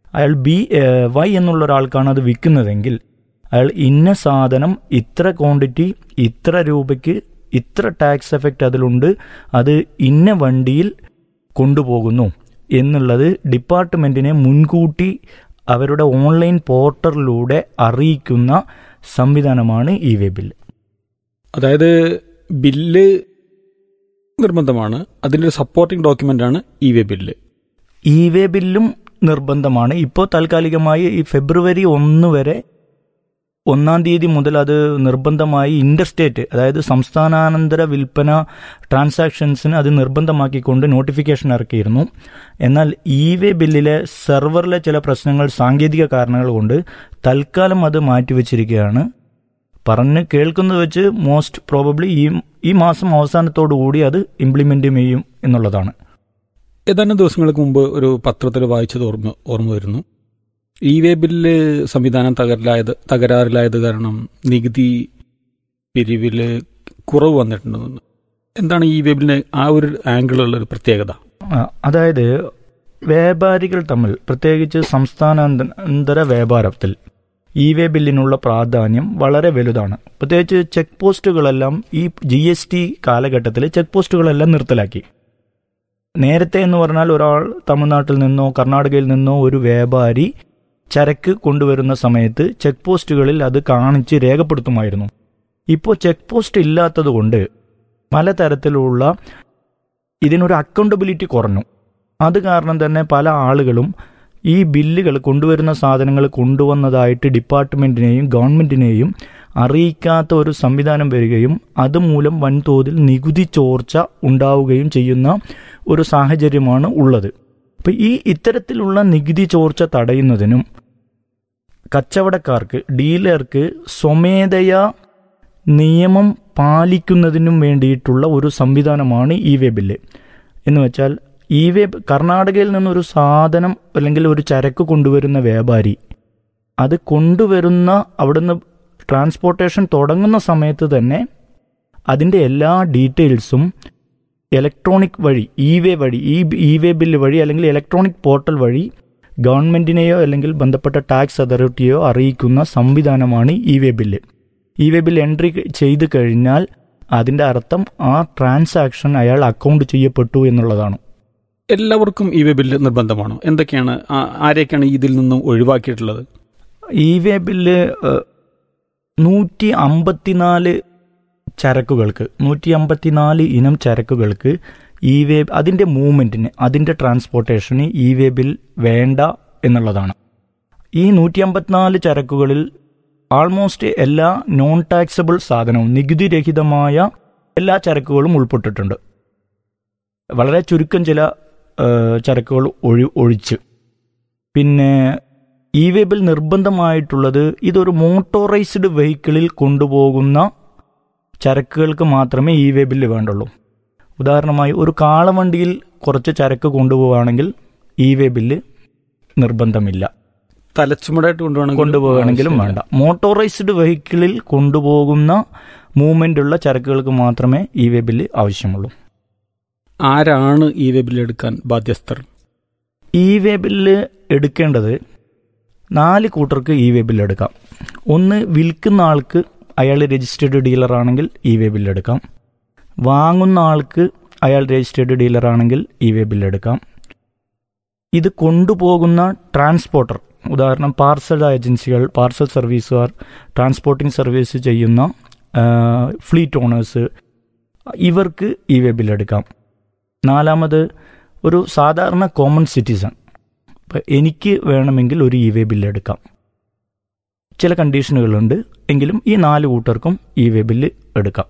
അയാൾ B Y എന്നുള്ള ഒരാൾക്കാണ് അത് വിൽക്കുന്നതെങ്കിൽ അയാൾ ഇന്ന സാധനം ഇത്ര ക്വാണ്ടിറ്റി ഇത്ര രൂപയ്ക്ക് ഇത്ര ടാക്സ് എഫക്റ്റ് അതിലുണ്ട് അത് ഇന്ന വണ്ടിയിൽ കൊണ്ടുപോകുന്നു എന്നുള്ളത് ഡിപ്പാർട്ട്മെൻറ്റിനെ മുൻകൂട്ടി അവരുടെ ഓൺലൈൻ പോർട്ടലിലൂടെ അറിയിക്കുന്ന സംവിധാനമാണ് ഇ വേ ബില്ല് അതായത് ബില്ല് നിർബന്ധമാണ് അതിൻ്റെ ഒരു സപ്പോർട്ടിംഗ് ഡോക്യുമെന്റ് ആണ് E way bill E way ബില്ലും നിർബന്ധമാണ് ഇപ്പോൾ താൽക്കാലികമായി ഈ ഫെബ്രുവരി ഒന്ന് വരെ ഒന്നാം തീയതി മുതൽ അത് നിർബന്ധമായി ഇൻഡർസ്റ്റേറ്റ് അതായത് സംസ്ഥാനാനന്തര വിൽപ്പന ട്രാൻസാക്ഷൻസിന് അത് നിർബന്ധമാക്കിക്കൊണ്ട് നോട്ടിഫിക്കേഷൻ ഇറക്കിയിരുന്നു എന്നാൽ ഇ വേ ബില്ലിലെ സെർവറിലെ ചില പ്രശ്നങ്ങൾ സാങ്കേതിക കാരണങ്ങൾ കൊണ്ട് തൽക്കാലം അത് മാറ്റിവെച്ചിരിക്കുകയാണ് പറഞ്ഞ് കേൾക്കുന്നത് വെച്ച് മോസ്റ്റ് പ്രോബബ്ലി ഈ ഈ മാസം അവസാനത്തോടു കൂടി അത് ഇംപ്ലിമെന്റ് ചെയ്യും എന്നുള്ളതാണ് ഏതാനും ദിവസങ്ങൾക്ക് മുമ്പ് ഒരു പത്രത്തിൽ വായിച്ചത് ഓർമ്മ ഓർമ്മ വരുന്നു ഇ വേ ബില്ല് സംവിധാനം തകരായത് തകരാറിലായത് കാരണം നികുതി പിരിവില് കുറവ് വന്നിട്ടുണ്ടെന്ന് എന്താണ് ഈ വേ ബില്ലിന് ആ ഒരു ആംഗിളുള്ള ഒരു പ്രത്യേകത ആ, അതായത് വ്യാപാരികൾ തമ്മിൽ പ്രത്യേകിച്ച് സംസ്ഥാനാന്തര വ്യാപാരത്തിൽ ഇ വേ ബില്ലിനുള്ള പ്രാധാന്യം വളരെ വലുതാണ് പ്രത്യേകിച്ച് ചെക്ക് പോസ്റ്റുകളെല്ലാം ഈ ജി എസ് ടി കാലഘട്ടത്തിൽ ചെക്ക് പോസ്റ്റുകളെല്ലാം നിർത്തലാക്കി നേരത്തെ എന്ന് പറഞ്ഞാൽ ഒരാൾ തമിഴ്നാട്ടിൽ നിന്നോ കർണാടകയിൽ നിന്നോ ഒരു വ്യാപാരി ചരക്ക് കൊണ്ടുവരുന്ന സമയത്ത് ചെക്ക് പോസ്റ്റുകളിൽ അത് കാണിച്ച് രേഖപ്പെടുത്തുമായിരുന്നു ഇപ്പോൾ ചെക്ക് പോസ്റ്റ് ഇല്ലാത്തതുകൊണ്ട് പലതരത്തിലുള്ള ഇതിനൊരു അക്കൗണ്ടബിലിറ്റി കുറഞ്ഞു അത് കാരണം തന്നെ പല ആളുകളും ഈ ബില്ലുകൾ കൊണ്ടുവരുന്ന സാധനങ്ങൾ കൊണ്ടുവന്നതായിട്ട് ഡിപ്പാർട്ട്മെന്റിനെയും ഗവൺമെന്റിനെയും അറിയിക്കാത്ത ഒരു സംവിധാനം വരികയും അതുമൂലം വൻതോതിൽ നികുതി ചോർച്ച ഉണ്ടാവുകയും ചെയ്യുന്ന ഒരു സാഹചര്യമാണ് ഉള്ളത് അപ്പം ഈ ഇത്തരത്തിലുള്ള നികുതി ചോർച്ച തടയുന്നതിനും കച്ചവടക്കാർക്ക് ഡീലർക്ക് സ്വമേധയാ നിയമം പാലിക്കുന്നതിനും വേണ്ടിയിട്ടുള്ള ഒരു സംവിധാനമാണ് ഇ വേ ബില്ല് എന്ന് വെച്ചാൽ ഇ വേ കർണാടകയിൽ നിന്നൊരു സാധനം അല്ലെങ്കിൽ ഒരു ചരക്ക് കൊണ്ടുവരുന്ന വ്യാപാരി അത് കൊണ്ടുവരുന്ന അവിടുന്ന് ട്രാൻസ്പോർട്ടേഷൻ തുടങ്ങുന്ന സമയത്ത് തന്നെ അതിൻ്റെ എല്ലാ ഡീറ്റെയിൽസും ഇലക്ട്രോണിക് വഴി ഇ വേ വഴി ഈ ഇ വേ ബില്ല് വഴി അല്ലെങ്കിൽ ഇലക്ട്രോണിക് പോർട്ടൽ വഴി ഗവൺമെന്റിനെയോ അല്ലെങ്കിൽ ബന്ധപ്പെട്ട ടാക്സ് അതോറിറ്റിയോ അറിയിക്കുന്ന സംവിധാനമാണ് E way bill E way bill entry ചെയ്ത് കഴിഞ്ഞാൽ അതിൻ്റെ അർത്ഥം ആ ട്രാൻസാക്ഷൻ അയാൾ അക്കൗണ്ട് ചെയ്യപ്പെട്ടു എന്നുള്ളതാണ് എല്ലാവർക്കും ഇ വേ ബില്ല് നിർബന്ധമാണോ എന്തൊക്കെയാണ് ആ- ആരെയൊക്കെയാണ് ഇതിൽ നിന്നും ഒഴിവാക്കിയിട്ടുള്ളത് ഇ വേ ബില്ല് നൂറ്റി അമ്പത്തിനാല് ചരക്കുകൾക്ക് നൂറ്റി അമ്പത്തിനാല് ഇനം ചരക്കുകൾക്ക് ഇ വേ അതിൻ്റെ മൂവ്മെൻറ്റിന് അതിൻ്റെ ട്രാൻസ്പോർട്ടേഷന് ഇ വേ ബിൽ വേണ്ട എന്നുള്ളതാണ് ഈ നൂറ്റി അമ്പത്തിനാല് ചരക്കുകളിൽ ആൾമോസ്റ്റ് എല്ലാ നോൺ ടാക്സബിൾ സാധനവും നികുതിരഹിതമായ എല്ലാ ചരക്കുകളും ഉൾപ്പെട്ടിട്ടുണ്ട് വളരെ ചുരുക്കം ചില ഏഹ്, ചരക്കുകൾ ഒഴി ഒഴിച്ച് പിന്നെ ഇ വേ ബിൽ നിർബന്ധമായിട്ടുള്ളത് ഇതൊരു മോട്ടോറൈസ്ഡ് വെഹിക്കിളിൽ കൊണ്ടുപോകുന്ന ചരക്കുകൾക്ക് മാത്രമേ ഇ വേ ബില്ല് വേണ്ടുള്ളൂ ഉദാഹരണമായി ഒരു കാളവണ്ടിയിൽ കുറച്ച് ചരക്ക് കൊണ്ടുപോവുകയാണെങ്കിൽ ഇ വേ ബില്ല് നിർബന്ധമില്ല തലച്ചുമടായിട്ട് കൊണ്ടുപോകണമെങ്കിൽ കൊണ്ടുപോവുകയാണെങ്കിലും വേണ്ട മോട്ടോറൈസ്ഡ് വെഹിക്കിളിൽ കൊണ്ടുപോകുന്ന മൂവ്മെന്റ് ഉള്ള ചരക്കുകൾക്ക് മാത്രമേ ഇ വേ ബില്ല് ആവശ്യമുള്ളൂ ആരാണ് ഈ വേ ബില്ല് എടുക്കാൻ ബാധ്യസ്ഥർ ഇ വേ ബില്ല് എടുക്കേണ്ടത് നാല് കൂട്ടർക്ക് ഇ വേ ബില്ല് എടുക്കാം ഒന്ന് വിൽക്കുന്ന ആൾക്ക് അയാൾ രജിസ്റ്റേർഡ് ഡീലർ ആണെങ്കിൽ ഇ വേ ബില്ല് എടുക്കാം വാങ്ങുന്ന ആൾക്ക് അയാൾ രജിസ്റ്റേർഡ് ഡീലർ ആണെങ്കിൽ ഇ വേ ബില്ല് എടുക്കാം ഇത് കൊണ്ടുപോകുന്ന ട്രാൻസ്പോർട്ടർ ഉദാഹരണം പാർസൽ ഏജൻസികൾ പാർസൽ സർവീസുകാർ ട്രാൻസ്പോർട്ടിംഗ് സർവീസ് ചെയ്യുന്ന ഫ്ലീറ്റ് ഓണേഴ്സ് ഇവർക്ക് ഇ വേ ബില്ല് എടുക്കാം നാലാമത് ഒരു സാധാരണ കോമൺ സിറ്റിസൺ ഇപ്പം എനിക്ക് വേണമെങ്കിൽ ഒരു ഇ വേ ബില്ല് എടുക്കാം ചില കണ്ടീഷനുകളുണ്ട് എങ്കിലും ഈ നാല് കൂട്ടർക്കും ഇ വേ ബില്ല് എടുക്കാം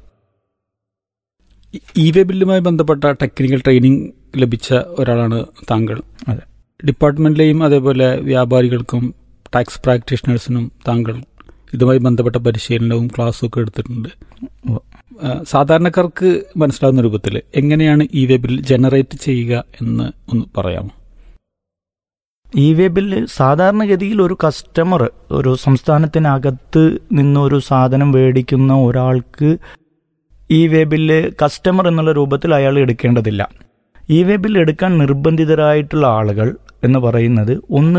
ഇ വേ ബില്ലുമായി ബന്ധപ്പെട്ട ടെക്നിക്കൽ ട്രെയിനിങ് ലഭിച്ച ഒരാളാണ് താങ്കൾ അതെ. ഡിപ്പാർട്ട്മെന്റിലെയും അതേപോലെ വ്യാപാരികൾക്കും ടാക്സ് പ്രാക്ടീഷണേഴ്സിനും താങ്കൾ ഇതുമായി ബന്ധപ്പെട്ട പരിശീലനവും ക്ലാസ്സും ഒക്കെ എടുത്തിട്ടുണ്ട് ഉവ്വ്. ആ, സാധാരണക്കാർക്ക് മനസ്സിലാവുന്ന രൂപത്തിൽ എങ്ങനെയാണ് ഇ വേ ബിൽ ജനറേറ്റ് ചെയ്യുക എന്ന് ഒന്ന് പറയാമോ ഇ വേ ബില്ല് സാധാരണഗതിയിൽ ഒരു കസ്റ്റമർ ഒരു സംസ്ഥാനത്തിനകത്ത് നിന്ന് ഒരു സാധനം മേടിക്കുന്ന ഒരാൾക്ക് ഇ വേ ബില്ല് കസ്റ്റമർ എന്നുള്ള രൂപത്തിൽ അയാൾ എടുക്കേണ്ടതില്ല ഇ വേ ബില്ല് എടുക്കാൻ നിർബന്ധിതരായിട്ടുള്ള ആളുകൾ എന്ന് പറയുന്നത് ഒന്ന്